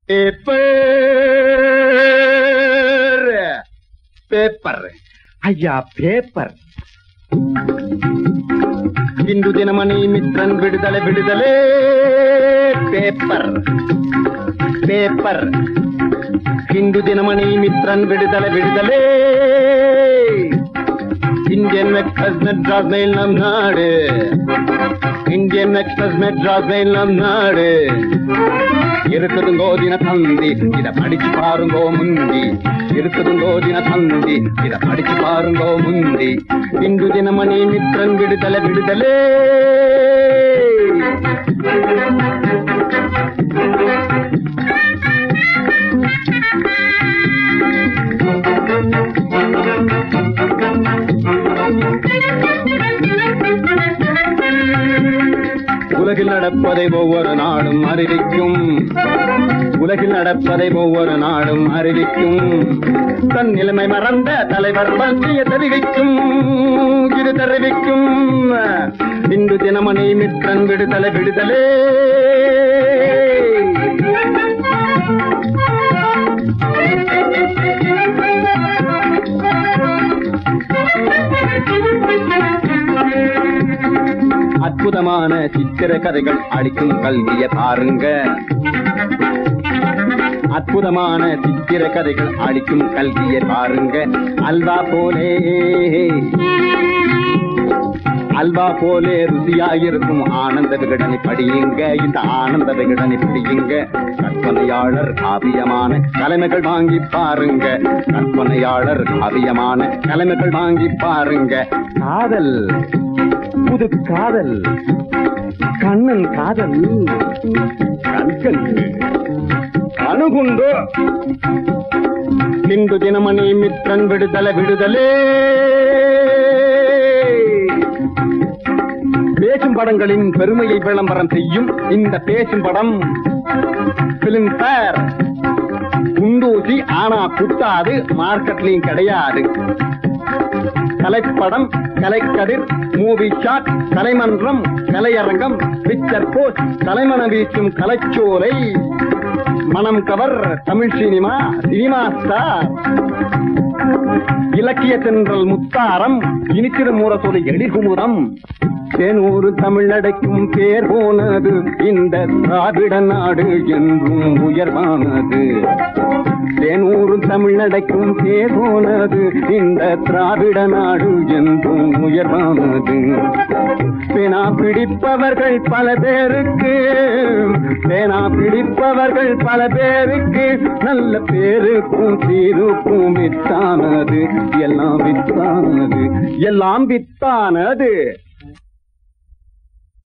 paper paper అయ్యా paper Hindu Dinamani Mithran Viduthalai Viduthalai paper paper Hindu Dinamani Mithran Viduthalai Viduthalai Indian Express Madras mail Nam Nadu Indian Express Madras mail Nam நாடு இருக்குதுங்கோ தின தந்தி இத படிச்சு பாருங்கோ முந்தி இருக்குதுங்கோ தின தந்தி இத படிச்சு பாருங்கோ முந்தி இந்து தினமணி மித்ரன் விடுதலை விடுதலே உலகில் நடப்பதை ஒவ்வொரு நாடும் அறிவிக்கும் உலகில் நடப்பதை ஒவ்வொரு நாடும் அறிவிக்கும் தன் நிலைமை மறந்த தலைவர் பற்றிய தெரிவிக்கும் இது தெரிவிக்கும் இந்து தினமணி மித்ரன் விடுதலை விடுதலே அற்புதமான சித்திர கதைகள் அளிக்கும் கல்வியை பாருங்க அற்புதமான சித்திர கதைகள் அளிக்கும் கல்வியை பாருங்க அல்வா போலே அல்வா போலே ருசியாயிருக்கும் ஆனந்த விகடனை படியுங்க இந்த ஆனந்த விகடனை படியுங்க கற்பனையாளர் காவியமான கலைமைகள் வாங்கி பாருங்க கற்பனையாளர் காவியமான கலைமைகள் வாங்கி பாருங்க காதல் புது காதல் கண்ணன் காதல் கண்கள் அணுகுண்டு இந்து தினமணி மித்ரன் விடுதலை விடுதலே பேசும் படங்களின் பெருமையை விளம்பரம் செய்யும் இந்த பேசும் படம் பிலிம் ஃபேர் குண்டூசி ஆனா குத்தாது மார்க்கெட்லயும் கிடையாது Kalaippadam Kalaikkathir movie shot Kalaimandram Kalaiyarangam picture post கலைமண வீசும் கலைச்சோலை மனம் கவர் தமிழ் சினிமா சினிமா ஸ்டார் இலக்கிய தென்றல் முத்தாரம் இனித்திரு மூரசொலி எடிகுமுறம் தேனூறு தமிழடைக்கும் பேர் போனது இந்த திராவிட நாடு என்றும் உயர்வானது தேனூறு தமிழடைக்கும் பேர் போனது இந்த திராவிட நாடு என்றும் உயர்வானது பேனா பிடிப்பவர்கள் பல பேருக்கு பேனா பிடிப்பவர்கள் பல பேருக்கு நல்ல பேருக்கும் சீருக்கும் வித்தானது எல்லாம் வித்தானது எல்லாம் வித்தானது